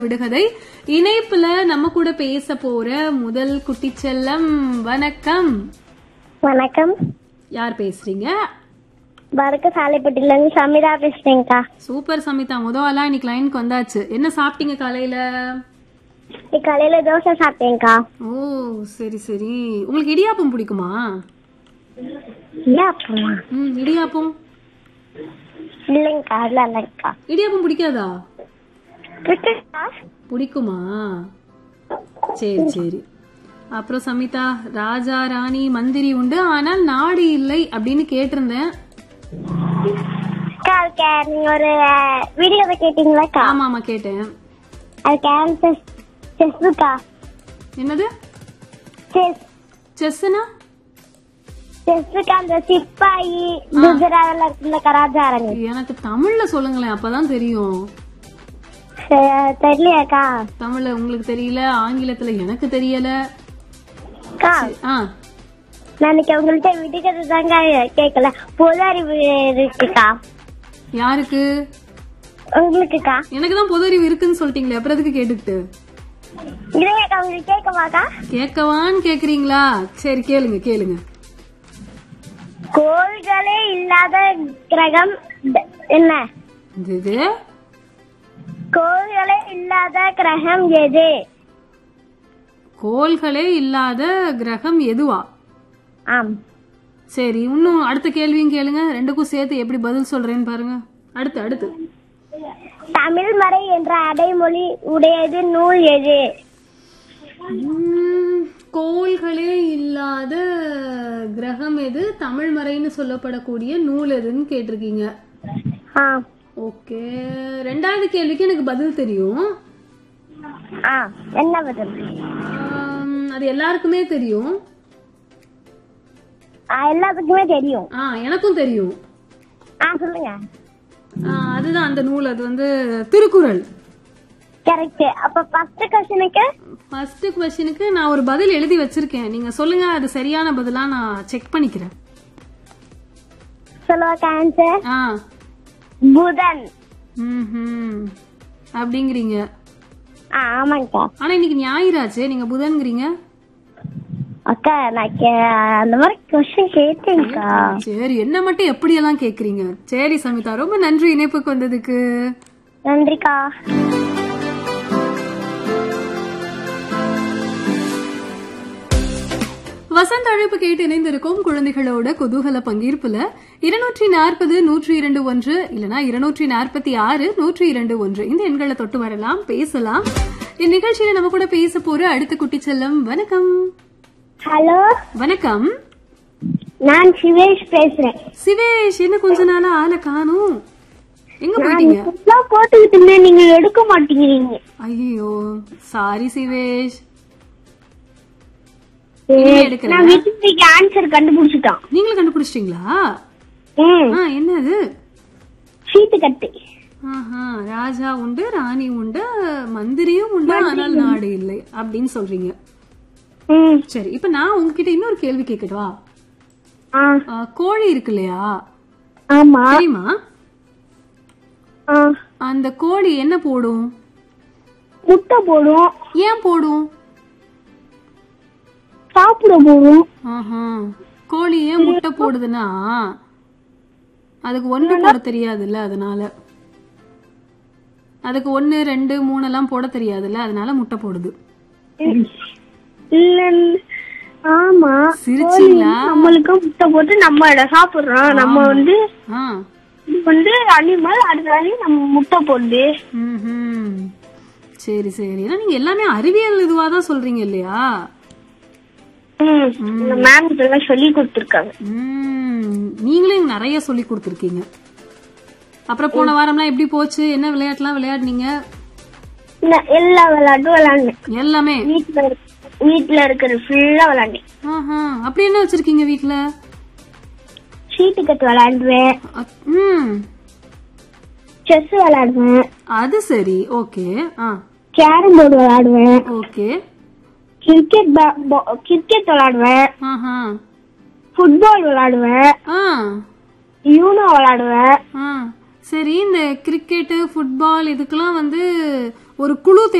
விடுகதை இணைப்புல நம்ம கூட பேச போற முதல் குட்டி செல்லம் வணக்கம் வணக்கம் யார் பேசுறீங்க பரக்க சாலைப்பட்டில இருந்து சமிதா பேசுறேங்க்கா சூப்பர் சமிதா முதல் ஆளா இன்னைக்கு லைனுக்கு வந்தாச்சு என்ன சாப்பிட்டீங்க காலையில இன்னைக்கு காலையில தோசை சாப்பிட்டேங்க்கா ஓ சரி சரி உங்களுக்கு இடியாப்பம் பிடிக்குமா ஏன் அப்புறமா ம் இடியாப்பம் இல்லைங்கக்கா அதெல்லாம் இல்லைங்கக்கா இடியாப்பம் பிடிக்காதா இருக்குக்கா பிடிக்குமா சரி சரி அப்புறம் சமிதா ராஜா ராணி மந்திரி உண்டு ஆனால் நாடு இல்லை அப்படின்னு கேட்டிருந்தேன் அக்கா அதுக்கு நீங்க ஒரு வீடியோ கேட்டீங்களாக்கா ஆமா ஆமா கேட்டேன் அதுக்கு ஆன்சர் செஸ்ஸுக்கா என்னது செஸ் செஸ்னா செஸ்ஸுக்கு அந்த சிப்பாயி குஜராத்ல இருந்த கராச்சாரங்க எனக்கு தமிழ்ல சொல்லுங்களேன் அப்பதான் தெரியும் தெரியலையாக்கா தமிழ்ல உங்களுக்கு தெரியல ஆங்கிலத்துல எனக்கு தெரியல அக்கா ஆ நான் இன்னைக்கு உங்கள்கிட்ட விடுக்கிறது தாங்க கேட்கல பொது அறிவு இருக்குக்கா யாருக்கு உங்களுக்குக்கா எனக்கு தான் பொது அறிவு இருக்குன்னு சொல்லிட்டீங்களே அப்புறம் எதுக்கு கேட்டுக்கிட்டு இல்லையாக்கா உங்களுக்கு கேட்கவாக்கா கேட்கவான்னு கேக்குறீங்களா சரி கேளுங்க கேளுங்க கோள்களே இல்லாத கிரகம் ட- என்ன இது இது கோள்களே இல்லாத கிரகம் எது கோள்களே இல்லாத கிரகம் எதுவா ஆம் சரி இன்னும் அடுத்த கேள்வியும் கேளுங்க ரெண்டுக்கும் சேர்த்து எப்படி பதில் சொல்றேன்னு பாருங்க அடுத்து அடுத்து தமிழ் மறை என்ற அடைமொழி உடையது நூல் எது உம், கோள்களே இல்லாத கிரகம் எது தமிழ் மறைன்னு சொல்லப்படக்கூடிய நூல் எதுன்னு கேட்டிருக்கீங்க ஆ ஓகே ரெண்டாவது கேள்விக்கு எனக்கு பதில் தெரியும் ஆ என்ன பதில் ஆம், அது எல்லாருக்குமே தெரியும் ஆ, எல்லாத்துக்குமே தெரியும் ஆ எனக்கும் தெரியும் ஆ சொல்லுங்க ஆ, அதுதான் அந்த நூல் அது வந்து திருக்குறள் கரெக்ட் அப்ப ஃபர்ஸ்ட் கொஸ்டினுக்கு ஃபர்ஸ்ட் கொஸ்டினுக்கு நான் ஒரு பதில் எழுதி வச்சிருக்கேன் நீங்க சொல்லுங்க அது சரியான பதிலா நான் செக் பண்ணிக்கிறேன் சொல்லுவாக்கா ஆன்சர் ஆ புதன் ம் அப்படிங்கிறீங்க ஆ ஆமாங்கக்கா ஆனா இன்னைக்கு ஞாயிறாச்சே நீங்க புதன்கிறீங்க அக்கா நான் கே- அந்த மாதிரி கொஸ்டின் கேட்டேங்க்கா சரி என்ன மட்டும் எப்படியெல்லாம் கேக்குறீங்க சரி சமிதா ரொம்ப நன்றி இணைப்புக்கு வந்ததுக்கு நன்றிக்கா வசந்த அழைப்பு கேட்டு இணைந்திருக்கும் குழந்தைகளோட குதூகல பங்கீர்ப்புல இருநூற்றி நாற்பது நூற்றி இரண்டு ஒன்று இல்லனா இருநூற்றி நாற்பத்தி ஆறு நூற்றி இரண்டு ஒன்று இந்த எண்களை தொட்டு வரலாம் பேசலாம் இந்நிகழ்ச்சியில நம்ம கூட பேச போற அடுத்த குட்டி செல்லம் வணக்கம் ஹலோ வணக்கம் நான் சிவேஷ் பேசுறேன் சிவேஷ் என்ன கொஞ்ச நாளா ஆளை காணும் எங்க போயிட்டீங்க இப்பெல்லாம் போட்டுக்கிட்டு இருந்தேன் நீங்க எடுக்க மாட்டேங்கிறீங்க ஐயோ சாரி சிவேஷ் இனிமே நான் எடுக்கிறேன் வீட்டுக்கு ஆன்சர் கண்டுபிடிச்சிட்டான் நீங்களும் கண்டுபிடிச்சிட்டீங்களா ம் ஆ என்னது சீட்டு கட்டு ஆஹா ராஜா உண்டு ராணி உண்டு மந்திரியும் உண்டு ஆனால் நாடு இல்லை அப்படின்னு சொல்றீங்க ம் சரி இப்ப நான் உங்ககிட்ட இன்னொரு கேள்வி கேட்கட்டவா ஆ ஆ, கோழி இருக்கு இல்லையா ஆமா தெரியுமா ஆ அந்த கோழி என்ன போடும் முட்டை போடும் ஏன் போடும் சாப்பிட போடும் ஆஹா கோழி ஏன் முட்டை போடுதுன்னா அதுக்கு ஒண்ணு போட தெரியாதுல்ல அதனால அதுக்கு ஒண்ணு ரெண்டு மூணு எல்லாம் போட தெரியாதுல்ல அதனால முட்டை போடுது இல்ல ஆமா சிரிச்சீங்களா நம்மளுக்கு முட்டை போட்டு நம்ம இதை சாப்பிடுறோம் நம்ம வந்து ஆ இது வந்து அனிமல் அடுத்த நம்ம முட்டை போடுது ம்ஹும். சரி சரி ஏன்னா நீங்க எல்லாமே அறிவியல் இதுவா தான் சொல்றீங்க இல்லையா ம் இந்த மேம் இதெல்லாம் சொல்லி கொடுத்துருக்காங்க ம், நீங்களும் எனக்கு நிறைய சொல்லி கொடுத்துருக்கீங்க அப்புறம் போன வாரம்லாம் எப்படி போச்சு என்ன விளையாட்டுலாம் விளையாடுனீங்க நான் எல்லா விளையாட்டும் விளையாண்டேன் எல்லாமே வீட்டுல இருக்க- வீட்டுல இருக்கிற ஃபுல்லா விளையாண்டேன் ஆஹா அப்படி என்ன வச்சிருக்கீங்க வீட்ல சீட்டு கட்டு விளையாடுவேன் அ- ம் செஸ் விளையாடுவேன் அது சரி ஓகே ஆ கேரம் போர்டு விளையாடுவேன் ஓகே கிரிக்கெட் கிரிக்கெட் விளையாடுவேன் ஆஹா ஃபுட்பால் விளையாடுவேன் ஆ யூனோ விளையாடுவேன் ஆ சரி இந்த கிரிக்கெட்டு ஃபுட்பால் இதுக்கெல்லாம் வந்து ஒரு குழு